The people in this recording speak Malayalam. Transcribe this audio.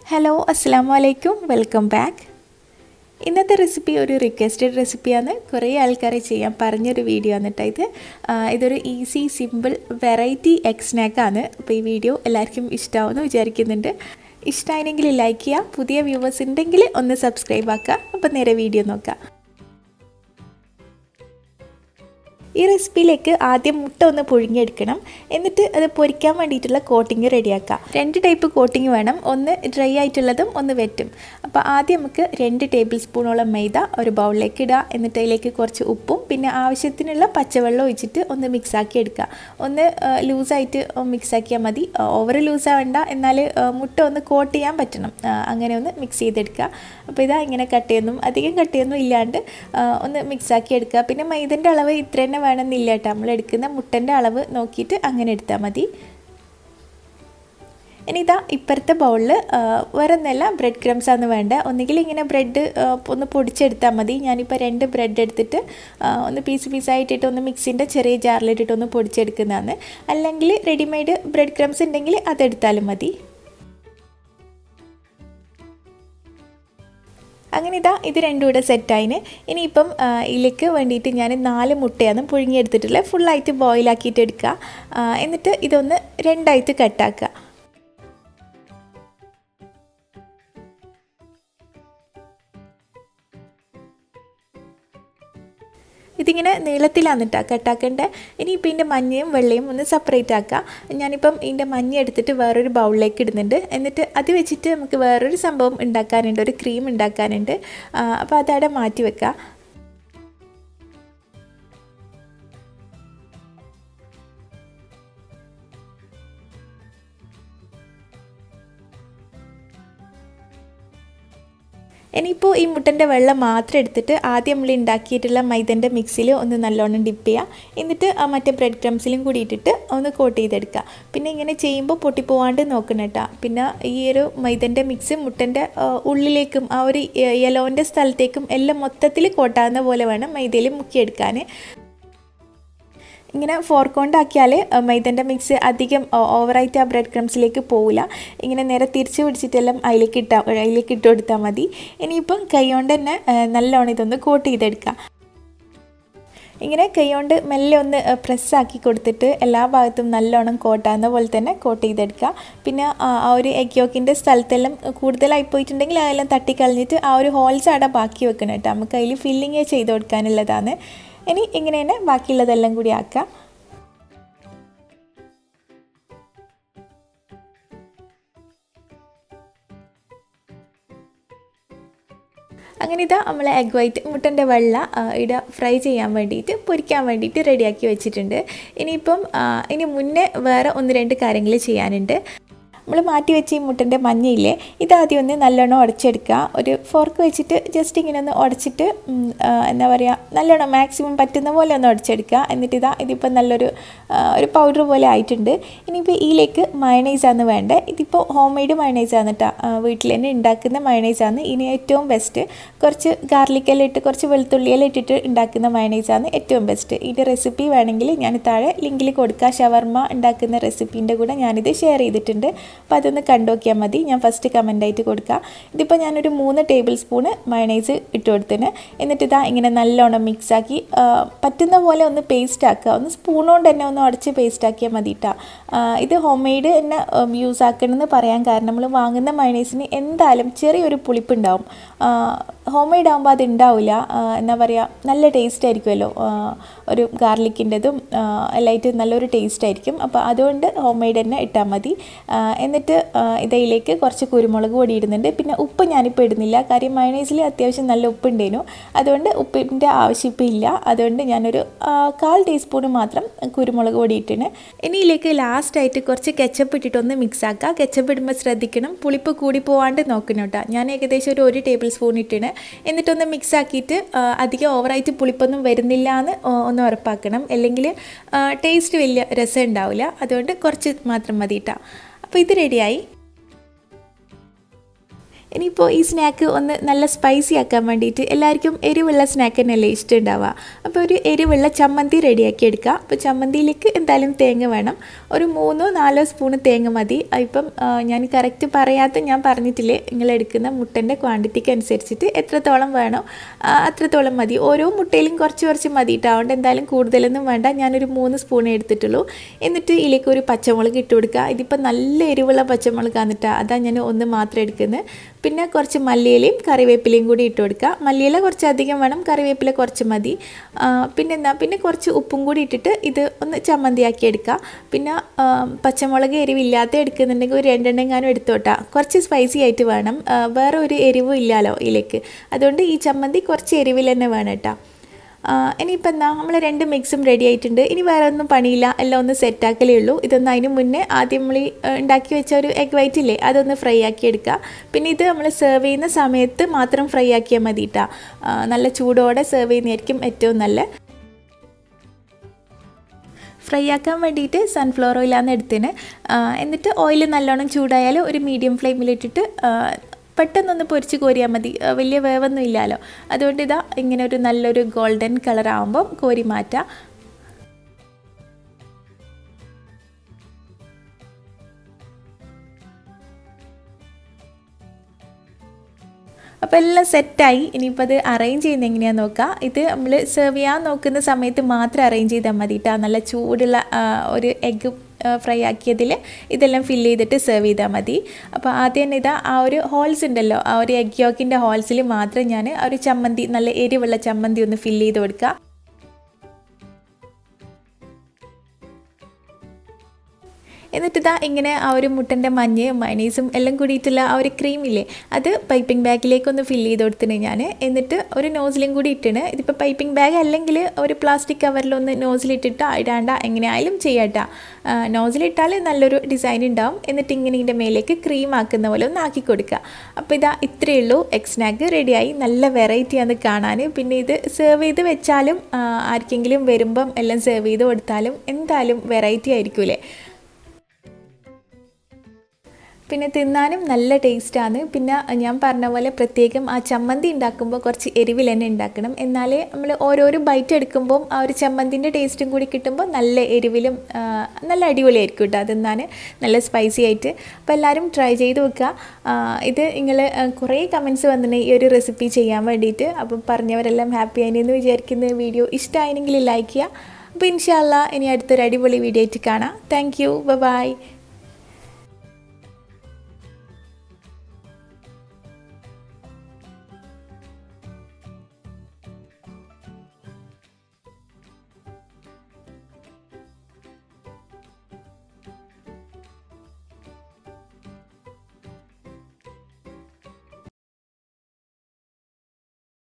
ഹലോ അസ്സാം വലൈക്കും വെൽക്കം ബാക്ക് ഇന്നത്തെ റെസിപ്പി ഒരു റിക്വസ്റ്റഡ് റെസിപ്പിയാണ് കുറേ ആൾക്കാർ ചെയ്യാൻ പറഞ്ഞൊരു വീഡിയോ ആണ് കേട്ടോ ഇത് ആ, ഇതൊരു ഈസി സിമ്പിൾ വെറൈറ്റി എഗ് സ്നാക്കാണ് അപ്പോൾ ഈ വീഡിയോ എല്ലാവർക്കും ഇഷ്ടമാവുമെന്ന് വിചാരിക്കുന്നുണ്ട് ഇഷ്ടമായെങ്കിൽ ലൈക്ക് ചെയ്യുക പുതിയ വ്യൂവേഴ്സ് ഉണ്ടെങ്കിൽ ഒന്ന് സബ്സ്ക്രൈബ് ആക്കുക അപ്പോൾ നേരെ വീഡിയോ നോക്കാം ഈ റെസിപ്പിയിലേക്ക് ആദ്യം മുട്ട ഒന്ന് പുഴുങ്ങിയെടുക്കണം എന്നിട്ട് അത് പൊരിക്കാൻ വേണ്ടിയിട്ടുള്ള കോട്ടിങ് റെഡിയാക്കാം രണ്ട് ടൈപ്പ് കോട്ടിങ് വേണം ഒന്ന് ഡ്രൈ ആയിട്ടുള്ളതും ഒന്ന് വെറ്റും അപ്പോൾ ആദ്യം നമുക്ക് രണ്ട് ടേബിൾ സ്പൂണോളം മൈദ ഒരു ബൗളിലേക്ക് ഇടുക എന്നിട്ട് അതിലേക്ക് കുറച്ച് ഉപ്പും പിന്നെ ആവശ്യത്തിനുള്ള പച്ചവെള്ളം ഒഴിച്ചിട്ട് ഒന്ന് മിക്സ് ആക്കി എടുക്കുക ഒന്ന് ലൂസായിട്ട് മിക്സ് ആക്കിയാൽ മതി ഓവർ ലൂസ് ആവണ്ട എന്നാൽ മുട്ട ഒന്ന് കോട്ട് ചെയ്യാൻ പറ്റണം ആ, അങ്ങനെ ഒന്ന് മിക്സ് ചെയ്തെടുക്കുക അപ്പോൾ ഇതാ ഇങ്ങനെ കട്ടിയൊന്നും അധികം കട്ടിയൊന്നും ഇല്ലാണ്ട് ആ, ഒന്ന് മിക്സ് ആക്കി എടുക്കുക പിന്നെ മൈദൻ്റെ അളവ് ഇത്ര തന്നെ വേണമെന്നില്ല കേട്ടോ നമ്മൾ എടുക്കുന്ന മുട്ടൻ്റെ അളവ് നോക്കിയിട്ട് അങ്ങനെ എടുത്താൽ മതി ഇനി ഇതാ ഇപ്പുറത്തെ ബൗളിൽ വേറെ ഒന്നല്ല ബ്രെഡ് ക്രംസ് ആണ് വേണ്ട ഒന്നുകിൽ ഇങ്ങനെ ബ്രെഡ് ഒന്ന് പൊടിച്ചെടുത്താൽ മതി ഞാനിപ്പോൾ രണ്ട് ബ്രെഡ് എടുത്തിട്ട് ആ, ഒന്ന് പീസ് പീസായിട്ടിട്ട് ഒന്ന് മിക്സിൻ്റെ ചെറിയ ജാറിലിട്ടിട്ട് ഒന്ന് പൊടിച്ചെടുക്കുന്നതാണ് അല്ലെങ്കിൽ റെഡിമെയ്ഡ് ബ്രെഡ് ക്രംസ് ഉണ്ടെങ്കിൽ അതെടുത്താലും മതി അങ്ങനെ ഇതാ ഇത് രണ്ടും കൂടെ സെറ്റായിന് ഇനിയിപ്പം ആ, ഇതിലേക്ക് വേണ്ടിയിട്ട് ഞാൻ നാല് മുട്ടയാണ് പുഴുങ്ങിയെടുത്തിട്ടുള്ളത് ഫുള്ളായിട്ട് ബോയിലാക്കിയിട്ട് എടുക്കുക ആ, എന്നിട്ട് ഇതൊന്ന് രണ്ടായിട്ട് കട്ടാക്കുക ഇതിങ്ങനെ നീളത്തിലാണ് കേട്ടോ കട്ടാക്കേണ്ടത് ഇനിയിപ്പോൾ ഇതിൻ്റെ മഞ്ഞയും വെള്ളയും ഒന്ന് സെപ്പറേറ്റ് ആക്കുക ഞാനിപ്പം ഇതിൻ്റെ മഞ്ഞ എടുത്തിട്ട് വേറൊരു ബൗളിലേക്ക് ഇടുന്നുണ്ട് എന്നിട്ട് അത് വെച്ചിട്ട് നമുക്ക് വേറൊരു സംഭവം ഉണ്ടാക്കാനുണ്ട് ഒരു ക്രീം ഉണ്ടാക്കാനുണ്ട് ആ, അപ്പോൾ അതവിടെ മാറ്റി വെക്കുക ഇനിയിപ്പോൾ ഈ മുട്ടൻ്റെ വെള്ളം മാത്രം എടുത്തിട്ട് ആദ്യം നമ്മൾ ഉണ്ടാക്കിയിട്ടുള്ള മൈദൻ്റെ മിക്സിൽ ഒന്ന് നല്ലോണം ഡിപ്പ് ചെയ്യുക എന്നിട്ട് ആ മറ്റേ ബ്രെഡ് ക്രംസിലും കൂടി ഇട്ടിട്ട് ഒന്ന് കോട്ട് ചെയ്തെടുക്കുക പിന്നെ ഇങ്ങനെ ചെയ്യുമ്പോൾ പൊട്ടിപ്പോവാണ്ട് നോക്കണം കേട്ടോ പിന്നെ ഈ ഒരു മൈദൻ്റെ മിക്സ് മുട്ടൻ്റെ ആ, ഉള്ളിലേക്കും ആ ഒരു യെലോൻ്റെ സ്ഥലത്തേക്കും എല്ലാം മൊത്തത്തിൽ കോട്ടാവുന്ന പോലെ വേണം മൈദയിൽ മുക്കിയെടുക്കാൻ ഇങ്ങനെ ഫോർക്കോണ്ടാക്കിയാൽ മൈദൻ്റെ മിക്സ് അധികം ഓവറായിട്ട് ആ ബ്രെഡ് ക്രംസിലേക്ക് പോവില്ല ഇങ്ങനെ നേരെ തിരിച്ച് പിടിച്ചിട്ടെല്ലാം അതിലേക്ക് ഇട്ടാൽ അതിലേക്ക് ഇട്ട് കൊടുത്താൽ മതി ഇനിയിപ്പം കൈകൊണ്ട് തന്നെ ആ, നല്ലോണം ഇതൊന്ന് കോട്ട് ചെയ്തെടുക്കുക ഇങ്ങനെ കൈകൊണ്ട് മെല്ലെ ഒന്ന് പ്രസ്സാക്കി കൊടുത്തിട്ട് എല്ലാ ഭാഗത്തും നല്ലോണം കോട്ടാകുന്ന പോലെ തന്നെ കോട്ട് ചെയ്തെടുക്കുക പിന്നെ ആ ആ ഒരു എഗ് യോക്കിൻ്റെ സ്ഥലത്തെല്ലാം കൂടുതലായി പോയിട്ടുണ്ടെങ്കിൽ അതെല്ലാം തട്ടിക്കളഞ്ഞിട്ട് ആ ഒരു ഹോൾസ് അവിടെ ബാക്കി വെക്കണം കേട്ടോ നമുക്ക് അതിൽ ഫില്ലിങ് ചെയ്ത് കൊടുക്കാനുള്ളതാണ് ഇനി ഇങ്ങനെ തന്നെ ബാക്കിയുള്ളതെല്ലാം കൂടി ആക്കുക അങ്ങനെ ഇതാ നമ്മൾ എഗ് വൈറ്റ് മുട്ടൻ്റെ വെള്ള ആ, ഇട ഫ്രൈ ചെയ്യാൻ വേണ്ടിയിട്ട് പൊരിക്കാൻ വേണ്ടിയിട്ട് റെഡിയാക്കി വെച്ചിട്ടുണ്ട് ഇനിയിപ്പം ആ, ഇനി മുന്നേ വേറെ ഒന്ന് രണ്ട് കാര്യങ്ങൾ ചെയ്യാനുണ്ട് നമ്മൾ മാറ്റി വെച്ച ഈ മുട്ടൻ്റെ മഞ്ഞയില്ലേ ഇതാദ്യം ഒന്ന് നല്ലോണം ഉടച്ചെടുക്കുക ഒരു ഫോർക്ക് വെച്ചിട്ട് ജസ്റ്റ് ഇങ്ങനെ ഒന്ന് ഉടച്ചിട്ട് ഉം, ആ, എന്താ പറയുക നല്ലോണം മാക്സിമം പറ്റുന്ന പോലെ ഒന്ന് ഉടച്ചെടുക്കുക എന്നിട്ട് ഇതാ ഇതിപ്പോൾ നല്ലൊരു ആ, ഒരു പൗഡർ പോലെ ആയിട്ടുണ്ട് ഇനിയിപ്പോൾ ഇതിലേക്ക് മയണൈസാണ് വേണ്ടത് ഇതിപ്പോൾ ഹോം മെയ്ഡ് മയണൈസാണ് കേട്ടോ വീട്ടിൽ തന്നെ ഉണ്ടാക്കുന്ന മയണൈസാണ് ഇനി ഏറ്റവും ബെസ്റ്റ് കുറച്ച് ഗാർലിക്കെല്ലാം ഇട്ട് കുറച്ച് വെളുത്തുള്ളിയെല്ലാം ഇട്ടിട്ട് ഉണ്ടാക്കുന്ന മയണൈസാണ് ഏറ്റവും ബെസ്റ്റ് ഇതിൻ്റെ റെസിപ്പി വേണമെങ്കിൽ ഞാൻ താഴെ ലിങ്കിൽ കൊടുക്കുക ഷവർമ്മ ഉണ്ടാക്കുന്ന റെസിപ്പീൻ്റെ കൂടെ ഞാനിത് ഷെയർ ചെയ്തിട്ടുണ്ട് അപ്പോൾ അതൊന്ന് കണ്ടുനോക്കിയാൽ മതി ഞാൻ ഫസ്റ്റ് കമൻ്റായിട്ട് കൊടുക്കാം ഇതിപ്പോൾ ഞാനൊരു മൂന്ന് ടേബിൾ സ്പൂണ് മയണൈസ് ഇട്ട് കൊടുത്തിന് എന്നിട്ട് ഇതാ ഇങ്ങനെ നല്ലോണം മിക്സാക്കി പറ്റുന്ന പോലെ ഒന്ന് പേസ്റ്റ് ആക്കുക ഒന്ന് സ്പൂൺ കൊണ്ട് തന്നെ ഒന്ന് ഉടച്ച് പേസ്റ്റ് ആക്കിയാൽ മതി കേട്ടോ ഇത് ഹോം മെയ്ഡ് തന്നെ യൂസ് ആക്കണമെന്ന് പറയാൻ കാരണം നമ്മൾ വാങ്ങുന്ന മയണൈസിന് എന്തായാലും ചെറിയൊരു പുളിപ്പുണ്ടാവും ഹോം മെയ്ഡ് ആകുമ്പോൾ അത് ഉണ്ടാവില്ല എന്താ പറയുക നല്ല ടേസ്റ്റ് ആയിരിക്കുമല്ലോ ആ, ഒരു ഗാർലിക്കിൻ്റെതും എല്ലായിട്ട് നല്ലൊരു ടേസ്റ്റ് ആയിരിക്കും അപ്പോൾ അതുകൊണ്ട് ഹോം മെയ്ഡ് തന്നെ ഇട്ടാൽ മതി ആ, എന്നിട്ട് ആ, ഇതിലേക്ക് കുറച്ച് കുരുമുളക് പൊടി ഇടുന്നുണ്ട് പിന്നെ ഉപ്പ് ഞാനിപ്പോൾ ഇടുന്നില്ല കാര്യം മയണൈസിൽ അത്യാവശ്യം നല്ല ഉപ്പുണ്ടേനു അതുകൊണ്ട് ഉപ്പിൻ്റെ ആവശ്യം ഇപ്പോൾ ഇല്ല അതുകൊണ്ട് ഞാനൊരു ആ, കാൽ ടീസ്പൂൺ മാത്രം കുരുമുളക് പൊടി ഇട്ടിന് ഇനി ഇതിലേക്ക് ലാസ്റ്റായിട്ട് കുറച്ച് കെച്ചപ്പ് ഇട്ടിട്ടൊന്ന് മിക്സ് ആക്കുക കെച്ചപ്പ് ഇടുമ്പോൾ ശ്രദ്ധിക്കണം പുളിപ്പ് കൂടി പോവാണ്ട് നോക്കണം കേട്ടോ ഞാൻ ഏകദേശം ഒരു ഒരു ടേബിൾ സ്പൂൺ ഇട്ടിന് എന്നിട്ടൊന്ന് മിക്സ് ആക്കിയിട്ട് ആ, അധികം ഓവറായിട്ട് പുളിപ്പൊന്നും വരുന്നില്ല എന്ന് ഒന്ന് ഉറപ്പാക്കണം അല്ലെങ്കിൽ ടേസ്റ്റ് വലിയ രസം ഉണ്ടാവില്ല അതുകൊണ്ട് കുറച്ച് മാത്രം മതി കേട്ടോ അപ്പോൾ ഇത് റെഡിയായി ഇനിയിപ്പോൾ ഈ സ്നാക്ക് ഒന്ന് നല്ല സ്പൈസി ആക്കാൻ വേണ്ടിയിട്ട് എല്ലാവർക്കും എരിവുള്ള സ്നാക്ക് തന്നെയല്ലേ ഇഷ്ടം ഉണ്ടാവുക അപ്പോൾ ഒരു എരിവുള്ള ചമ്മന്തി റെഡിയാക്കി എടുക്കുക അപ്പോൾ ചമ്മന്തിയിലേക്ക് എന്തായാലും തേങ്ങ വേണം ഒരു മൂന്നോ നാലോ സ്പൂണ് തേങ്ങ മതി ഇപ്പം ഞാൻ കറക്റ്റ് പറയാത്ത ഞാൻ പറഞ്ഞിട്ടില്ലേ നിങ്ങൾ എടുക്കുന്ന മുട്ടൻ്റെ ക്വാണ്ടിറ്റിക്ക് അനുസരിച്ചിട്ട് എത്രത്തോളം വേണോ അത്രത്തോളം മതി ഓരോ മുട്ടയിലും കുറച്ച് കുറച്ച് മതി കേട്ടോ അതുകൊണ്ട് എന്തായാലും കൂടുതലൊന്നും വേണ്ട ഞാനൊരു മൂന്ന് സ്പൂണേ എടുത്തിട്ടുള്ളൂ എന്നിട്ട് ഇതിലേക്ക് ഒരു പച്ചമുളക് ഇട്ട് കൊടുക്കുക ഇതിപ്പോൾ നല്ല എരിവുള്ള പച്ചമുളകാണ് കേട്ടോ അതാണ് ഞാൻ ഒന്ന് മാത്രം എടുക്കുന്നത് പിന്നെ കുറച്ച് മല്ലിയിലയും കറിവേപ്പിലയും കൂടി ഇട്ട് കൊടുക്കുക മല്ലിയില കുറച്ച് അധികം വേണം കറിവേപ്പില കുറച്ച് മതി പിന്നെ എന്താ പിന്നെ കുറച്ച് ഉപ്പും കൂടി ഇട്ടിട്ട് ഇത് ഒന്ന് ചമ്മന്തിയാക്കി എടുക്കുക പിന്നെ പച്ചമുളക് എരിവില്ലാത്ത എടുക്കുന്നുണ്ടെങ്കിൽ ഒരു രണ്ടെണ്ണെങ്ങാനും എടുത്തോട്ടാ കുറച്ച് സ്പൈസി ആയിട്ട് വേണം വേറെ ഒരു എരിവും ഇല്ലല്ലോ ഇതിലേക്ക് അതുകൊണ്ട് ഈ ചമ്മന്തി കുറച്ച് എരിവിൽ തന്നെ വേണം കേട്ടോ ഇനിയിപ്പോൾ എന്താ നമ്മൾ രണ്ട് മിക്സും റെഡി ആയിട്ടുണ്ട് ഇനി വേറെ ഒന്നും പണിയില്ല എല്ലാം ഒന്ന് സെറ്റാക്കലേ ഉള്ളൂ ഇതൊന്ന് അതിന് മുന്നേ ആദ്യം നമ്മൾ ഉണ്ടാക്കി വെച്ച ഒരു എഗ് വൈറ്റ് ഇല്ലേ അതൊന്ന് ഫ്രൈ ആക്കി എടുക്കുക പിന്നെ ഇത് നമ്മൾ സെർവ് ചെയ്യുന്ന സമയത്ത് മാത്രം ഫ്രൈ ആക്കിയാൽ മതി കേട്ടോ നല്ല ചൂടോടെ സെർവ് ചെയ്യുന്നതായിരിക്കും ഏറ്റവും നല്ല ഫ്രൈ ആക്കാൻ വേണ്ടിയിട്ട് സൺഫ്ലവർ ഓയിലാണ് എടുത്തതിന് എന്നിട്ട് ഓയിൽ നല്ലോണം ചൂടായാൽ ഒരു മീഡിയം ഫ്ലെയിമിലിട്ടിട്ട് പെട്ടെന്നൊന്ന് പൊരിച്ച് കോരിയാൽ മതി വലിയ വേവൊന്നും ഇല്ലല്ലോ അതുകൊണ്ട് ഇതാ ഇങ്ങനെ ഒരു നല്ലൊരു ഗോൾഡൻ കളർ ആകുമ്പം കോരി മാറ്റാം അപ്പോൾ എല്ലാം സെറ്റായി ഇനിയിപ്പോൾ അത് അറേഞ്ച് ചെയ്യുന്നത് എങ്ങനെയാണെന്ന് നോക്കാം ഇത് നമ്മൾ സെർവ് ചെയ്യാൻ നോക്കുന്ന സമയത്ത് മാത്രം അറേഞ്ച് ചെയ്താൽ മതി കേട്ടോ നല്ല ചൂടുള്ള ഒരു എഗ്ഗ് ഫ്രൈ ആക്കിയതിൽ ഇതെല്ലാം ഫില്ല് ചെയ്തിട്ട് സെർവ് ചെയ്താൽ മതി അപ്പോൾ ആദ്യം തന്നെ ഇതാ ആ ഒരു ഹോൾസ് ഉണ്ടല്ലോ ആ ഒരു എഗ് യോക്കിൻ്റെ ഹോൾസിൽ മാത്രം ഞാൻ ആ ഒരു ചമ്മന്തി നല്ല എരിവുള്ള ചമ്മന്തി ഒന്ന് ഫില്ല് ചെയ്ത് കൊടുക്കുക എന്നിട്ട് ഇതാ ഇങ്ങനെ ആ ഒരു മുട്ടൻ്റെ മഞ്ഞയും മൈനീസും എല്ലാം കൂടിയിട്ടുള്ള ആ ഒരു ക്രീമില്ലേ അത് പൈപ്പിംഗ് ബാഗിലേക്കൊന്ന് ഫില്ല് ചെയ്ത് കൊടുത്തിന് ഞാൻ എന്നിട്ട് ഒരു നോസിലും കൂടി ഇട്ടിന് ഇതിപ്പോൾ പൈപ്പിംഗ് ബാഗ് അല്ലെങ്കിൽ ഒരു പ്ലാസ്റ്റിക് കവറിലൊന്ന് നോസിലിട്ടിട്ട് ഇടാണ്ട എങ്ങനെയായാലും ചെയ്യാട്ടാ നോസിലിട്ടാൽ നല്ലൊരു ഡിസൈൻ ഉണ്ടാവും എന്നിട്ട് ഇങ്ങനെ ഇതിൻ്റെ മേലേക്ക് ക്രീം ആക്കുന്ന പോലെ ഒന്ന് ആക്കി കൊടുക്കുക അപ്പോൾ ഇതാ ഇത്രയേ ഉള്ളൂ എഗ് സ്നാക്ക് റെഡിയായി നല്ല വെറൈറ്റിയാണ് കാണാൻ പിന്നെ ഇത് സെർവ് ചെയ്ത് വെച്ചാലും ആർക്കെങ്കിലും വരുമ്പം എല്ലാം സെർവ് ചെയ്ത് കൊടുത്താലും എന്തായാലും വെറൈറ്റി ആയിരിക്കൂലേ പിന്നെ തിന്നാനും നല്ല ടേസ്റ്റാണ് പിന്നെ ഞാൻ പറഞ്ഞ പോലെ പ്രത്യേകം ആ ചമ്മന്തി ഉണ്ടാക്കുമ്പോൾ കുറച്ച് എരിവിൽ തന്നെ ഉണ്ടാക്കണം എന്നാലേ നമ്മൾ ഓരോരോ ബൈറ്റ് എടുക്കുമ്പം ആ ഒരു ചമ്മന്തിൻ്റെ ടേസ്റ്റും കൂടി കിട്ടുമ്പോൾ നല്ല എരിവിലും നല്ല അടിപൊളിയായിരിക്കും കേട്ടോ തിന്നാൻ നല്ല സ്പൈസി ആയിട്ട് അപ്പോൾ എല്ലാവരും ട്രൈ ചെയ്ത് നോക്കുക ഇത് നിങ്ങൾ കുറേ കമൻസ് വന്നിട്ടുണ്ട് ഈ ഒരു റെസിപ്പി ചെയ്യാൻ വേണ്ടിയിട്ട് അപ്പം പറഞ്ഞവരെല്ലാം ഹാപ്പി ആയിന്ന് വിചാരിക്കുന്ന വീഡിയോ ഇഷ്ടമായെങ്കിൽ ലൈക്ക് ചെയ്യുക അപ്പോൾ ഇൻഷാല്ല ഇനി അടുത്തൊരു അടിപൊളി വീഡിയോ ആയിട്ട് കാണാം താങ്ക് യു ബൈ